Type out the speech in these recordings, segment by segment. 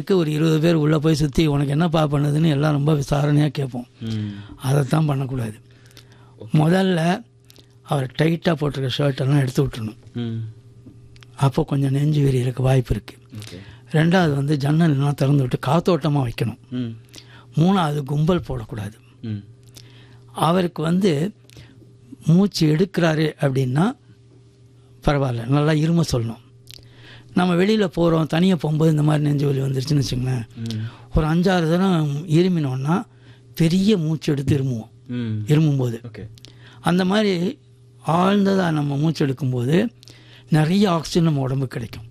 பண்ணுறதுக்கு ஒரு இருபது பேர் உள்ளே போய் சுற்றி உனக்கு என்னப்பா பண்ணுதுன்னு எல்லாம் ரொம்ப விசாரணையாக கேட்போம் ம் அதைத்தான் பண்ணக்கூடாது முதல்ல அவர் டைட்டாக போட்டிருக்க ஷர்ட்டெல்லாம் எடுத்து விட்டுறணும் ம் அப்போ கொஞ்சம் நெஞ்சு விரியறதுக்கு வாய்ப்பு இருக்குது ஓகே ரெண்டாவது வந்து ஜன்னல்லாம் திறந்து விட்டு காத்தோட்டமாக வைக்கணும் ம் மூணாவது கும்பல் போடக்கூடாது ம் அவருக்கு வந்து மூச்சு எடுக்கிறாரு அப்படின்னா பரவாயில்ல நல்லா இரும சொல்லணும் நம்ம வெளியில் போகிறோம் தனியாக போகும்போது இந்த மாதிரி நெஞ்சு வலி வந்துருச்சுன்னு வச்சுங்களேன் ம் ஒரு அஞ்சாறு தரம் இருமினோன்னா பெரிய மூச்சு எடுத்து இருமுவோம் ம் இருமும்போது ஓகே அந்த மாதிரி ஆழ்ந்ததாக நம்ம மூச்சு எடுக்கும்போது நிறைய ஆக்சிஜன் நம்ம உடம்புக்கு கிடைக்கும்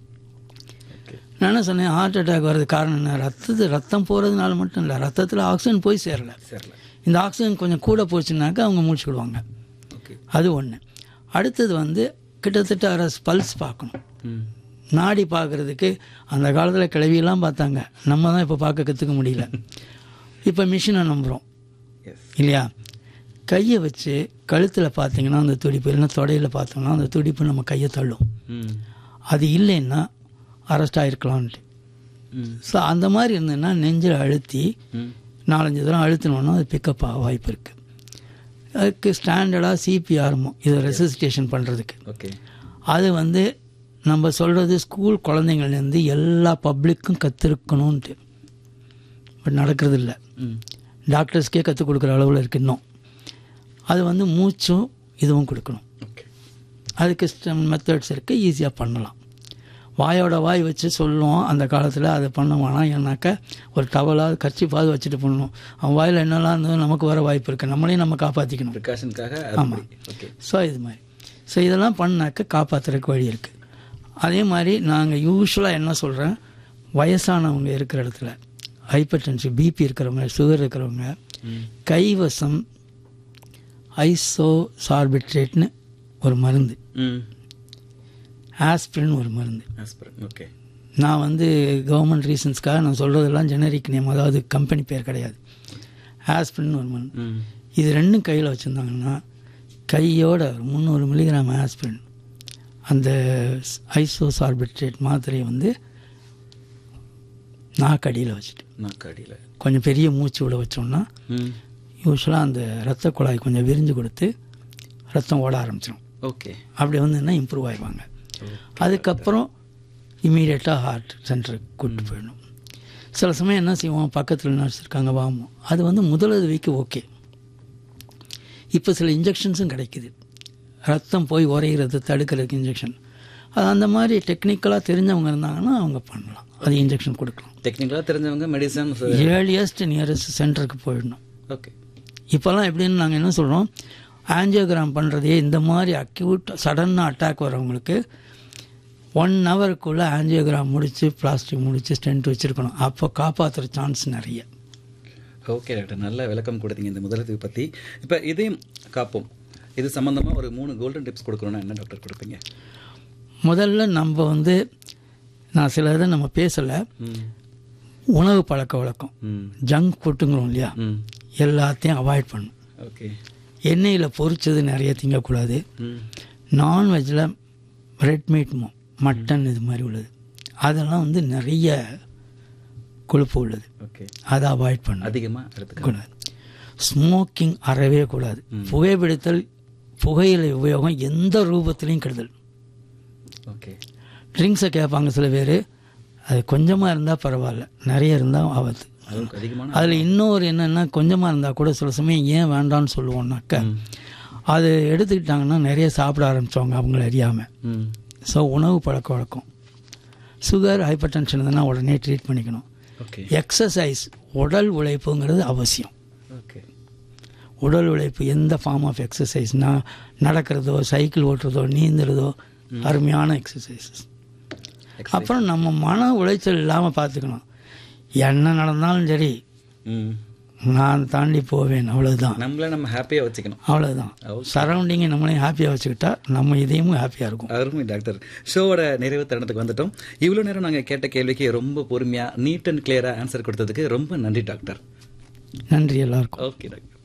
ஓகே நான் என்ன சொன்னேன் ஹார்ட் அட்டாக் வர்றது காரணம் என்ன ரத்தத்து ரத்தம் போகிறதுனால மட்டும் இல்லை ரத்தத்தில் ஆக்சிஜன் போய் சேரலை சரில இந்த ஆக்சிஜன் கொஞ்சம் கூட போச்சுனாக்கா அவங்க மூச்சுக்கிடுவாங்க ஓகே அது ஒன்று அடுத்தது வந்து கிட்டத்தட்ட அரை பல்ஸ் பார்க்கணும் ம் நாடி பார்க்குறதுக்கு அந்த காலத்தில் கிளவியெல்லாம் பார்த்தாங்க நம்ம தான் இப்போ பார்க்க கற்றுக்க முடியல இப்போ மிஷினை நம்புகிறோம் எஸ் இல்லையா கையை வச்சு கழுத்தில் பார்த்தீங்கன்னா அந்த துடிப்பு இல்லைன்னா தொடையில் பார்த்தோம்னா அந்த துடிப்பு நம்ம கையை தள்ளும் ம் அது இல்லைன்னா அரெஸ்ட் ஆகிருக்கலான்ட்டு ம் ஸோ அந்த மாதிரி இருந்ததுன்னா நெஞ்சில் அழுத்தி ம் நாலஞ்சு தரம் அழுத்தினோன்னா அது பிக்கப் ஆக வாய்ப்பு இருக்குது அதுக்கு ஸ்டாண்டர்டாக சிபிஆர்மோ இதை ரெசிஸ்டேஷன் பண்ணுறதுக்கு ஓகே அது வந்து நம்ம சொல்கிறது ஸ்கூல் குழந்தைங்கள்லேருந்து எல்லா பப்ளிக்கும் கற்றுருக்கணும்ன்ட்டு பட் நடக்கிறது இல்லை ம் டாக்டர்ஸ்க்கே கற்றுக் கொடுக்குற அளவில் இருக்கு இன்னும் அது வந்து மூச்சும் இதுவும் கொடுக்கணும் ஓகே அதுக்கு மெத்தட்ஸ் இருக்குது ஈஸியாக பண்ணலாம் வாயோட வாய் வச்சு சொல்லுவோம் அந்த காலத்தில் அதை பண்ண வேணாம் ஏன்னாக்கா ஒரு டவலாக கர்ச்சிப்பாவது வச்சுட்டு பண்ணணும் அவன் வாயில் என்னெல்லாம் இருந்ததோ நமக்கு வர வாய்ப்பு இருக்குது நம்மளையும் நம்ம காப்பாற்றிக்கணும் ப்ரிகாஷனுக்காக ஆமா. ஓகே ஸோ இது மாதிரி ஸோ இதெல்லாம் பண்ணாக்க காப்பாற்றுறதுக்கு வழி இருக்குது அதே மாதிரி நாங்கள் யூஸ்வலாக என்ன சொல்கிறேன் வயசானவங்க இருக்கிற இடத்துல ஹைப்பர் டென்ஷன் பிபி இருக்கிறவங்க சுகர் இருக்கிறவங்க ம் கைவசம் ஐசோ சார்பிட்ரேட்னு ஒரு மருந்து ம் ஆஸ்பிரின் ஒரு மருந்து ஆஸ்பிரன் ஓகே நான் வந்து கவர்மெண்ட் ரீசன்ஸ்க்காக நான் சொல்கிறதெல்லாம் ஜெனரிக் நேம் அதாவது கம்பெனி பேர் கிடையாது ஆஸ்பிரின் ஒரு மருந்து ம் இது ரெண்டும் கையில் வச்சுருந்தாங்கன்னா கையோட ஒரு முந்நூறு மில்லிகிராம் ஆஸ்பிரின் அந்த ஐசோசார்பிட்ரேட் மாத்திரையை வந்து நாக்கடியில் வச்சுட்டு நாக்காடியில் கொஞ்சம் பெரிய மூச்சு விட வச்சோம்னா ம் யூஸ்வலாக அந்த ரத்த குழாய் கொஞ்சம் விரிஞ்சு கொடுத்து ரத்தம் ஓட ஆரம்பிச்சிடும் ஓகே அப்படி வந்துன்னா இம்ப்ரூவ் ஆயிடுவாங்க அதுக்கப்புறம் இமீடியட்டாக ஹார்ட் சென்டருக்கு கூப்பிட்டு போயிடணும் சில சமயம் என்ன செய்வோம் பக்கத்தில் நர்ஸ் இருக்காங்க வாமோ அது வந்து முதலுதவிக்கு ஓகே இப்போ சில இன்ஜெக்ஷன்ஸும் கிடைக்குது ரத்தம் போய் உரைகிறது தடுக்கிறதுக்கு இன்ஜெக்ஷன் அது அந்த மாதிரி டெக்னிக்கலாக தெரிஞ்சவங்க இருந்தாங்கன்னா அவங்க பண்ணலாம் அது இன்ஜெக்ஷன் கொடுக்கலாம் டெக்னிக்கலாக தெரிஞ்சவங்க மெடிசன் ஏர்லியஸ்ட் நியரஸ்ட் சென்டருக்கு போயிடணும் ஓகே இப்போல்லாம் எப்படின்னு நாங்கள் என்ன சொல்கிறோம் ஆஞ்சியோகிராம் பண்ணுறதே இந்த மாதிரி அக்யூட் சடனாக அட்டாக் வரவங்களுக்கு ஒன் ஹவருக்குள்ளே ஆஞ்சியோகிராம் முடித்து பிளாஸ்டிக் முடித்து ஸ்டென்ட் வச்சுருக்கணும் அப்போ காப்பாற்றுற சான்ஸ் நிறைய ஓகே டாக்டர் நல்ல விளக்கம் கொடுத்தீங்க இந்த முதலுதவி பற்றி இப்போ இதையும் காப்போம் இது சம்மந்தமாக ஒரு மூணு கோல்டன் டிப்ஸ் கொடுக்கணும்னா என்ன டாக்டர் கொடுப்பீங்க முதல்ல நம்ம வந்து நான் சில இதை நம்ம பேசலை ம் உணவு பழக்க வழக்கம் ம் ஜங்க் ஃபுட்டுங்கிறோம் இல்லையா ம் எல்லாத்தையும் அவாய்ட் பண்ணணும் ஓகே எண்ணெயில் பொரிச்சது நிறைய திங்கக்கூடாது ம் நான்வெஜ்ஜில் ரெட் மீட் மட்டன் இது மாதிரி உள்ளது அதெல்லாம் வந்து நிறைய கொழுப்பு உள்ளது ஓகே அதை அவாய்ட் பண்ண அதிகமாக எடுத்துக்க கூடாது ஸ்மோக்கிங் அறவே கூடாது புகைப்பிடித்தல் புகையிலை உபயோகம் எந்த ரூபத்திலையும் கெடுதல் ஓகே ட்ரிங்க்ஸை கேட்பாங்க சில பேர் அது கொஞ்சமாக இருந்தால் பரவாயில்ல நிறைய இருந்தால் ஆபத்து அதுவும் அதிகமான அதில் இன்னொரு என்னென்னா கொஞ்சமாக இருந்தால் கூட சில சமயம் ஏன் வேண்டாம்னு சொல்லுவோம்னாக்க அது எடுத்துக்கிட்டாங்கன்னா நிறைய சாப்பிட ஆரம்பிச்சவங்க அவங்கள அறியாமல் ம் ஸோ உணவு பழக்க வழக்கம் சுகர் ஹைப்பர் டென்ஷன் இருந்தால் உடனே ட்ரீட் பண்ணிக்கணும் ஓகே எக்ஸசைஸ் உடல் உழைப்புங்கிறது அவசியம் ஓகே உடல் உழைப்பு எந்த ஃபார்ம் ஆஃப் எக்ஸசைஸ்னா நடக்கிறதோ சைக்கிள் ஓட்டுறதோ நீந்துறதோ அருமையான எக்ஸசைசஸ் அப்புறம் நம்ம மன உளைச்சல் இல்லாமல் பார்த்துக்கணும் என்ன நடந்தாலும் சரி ம் நான் தாண்டி போவேன் அவ்வளவுதான் நம்மள நம்ம ஹாப்பியாக வச்சுக்கணும் அவ்வளவுதான் சரௌண்டிங்கை நம்மளையும் ஹாப்பியாக வச்சுக்கிட்டா நம்ம இதயமும் ஹாப்பியாக இருக்கும் அருமை டாக்டர் ஷோவோட நிறைவு தருணத்துக்கு வந்துட்டோம் இவ்வளோ நேரம் நாங்கள் கேட்ட கேள்விக்கு ரொம்ப பொறுமையாக நீட் அண்ட் கிளியராக ஆன்சர் கொடுத்ததுக்கு ரொம்ப நன்றி டாக்டர் நன்றி எல்லாருக்கும் ஓகே டாக்டர்